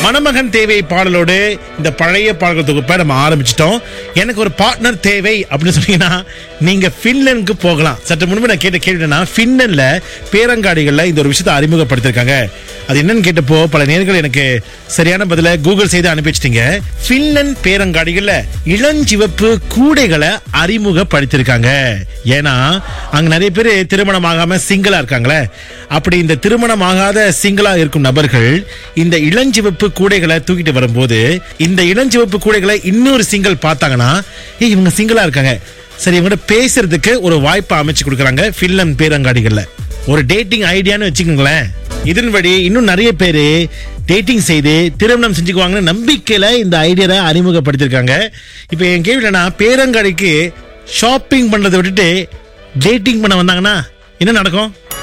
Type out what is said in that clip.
மணமகன் தேவை பாடலோடு இந்த பழைய பாடல்கள் தொகுப்பை நம்ம ஆரம்பிச்சிட்டோம் எனக்கு ஒரு பார்ட்னர் தேவை அப்படின்னு சொன்னீங்கன்னா நீங்க ஃபின்லாந்துக்கு போகலாம் சற்று முன்பு நான் கேட்ட கேள்வி என்னன்னா ஃபின்லாந்துல பேரங்காடிகள்ல இந்த ஒரு விஷயத்தை அறிமுகப்படுத்திருக்காங்க அது என்னன்னு கேட்டப்போ பல நேர்கள் எனக்கு சரியான பதில கூகுள் செய்து அனுப்பி வச்சிட்டீங்க ஃபின்லாந்து பேரங்காடிகள்ல இளஞ்சிவப்பு கூடைகளை அறிமுகப்படுத்திருக்காங்க ஏன்னா அங்க நிறைய பேர் திருமணம் ஆகாம சிங்கிளா இருக்காங்களே அப்படி இந்த திருமணம் ஆகாத சிங்கிளா இருக்கும் நபர்கள் இந்த இளஞ்சிவப்பு கூடைகளை தூக்கிட்டு வரும்போது இந்த இளஞ்சிவப்பு கூடைகளை இன்னொரு சிங்கிள் பார்த்தாங்கன்னா ஏய் இவங்க சிங்கிளா இருக்காங்க சரி இவங்க பேசுறதுக்கு ஒரு வாய்ப்பை அமைச்சு கொடுக்குறாங்க ஃபின்லாந்து பேரங்காடிகள்ல ஒரு டேட்டிங் ஐடியான்னு வச்சுக்கோங்களேன் இதன்படி இன்னும் நிறைய பேர் டேட்டிங் செய்து திருமணம் செஞ்சுக்குவாங்கன்னு நம்பிக்கையில இந்த ஐடியாவை அறிமுகப்படுத்திருக்காங்க இப்போ என் கேள்வி என்னன்னா பேரங்காடிக்கு ஷாப்பிங் பண்றதை விட்டுட்டு டேட்டிங் பண்ண வந்தாங்கன்னா என்ன நடக்கும்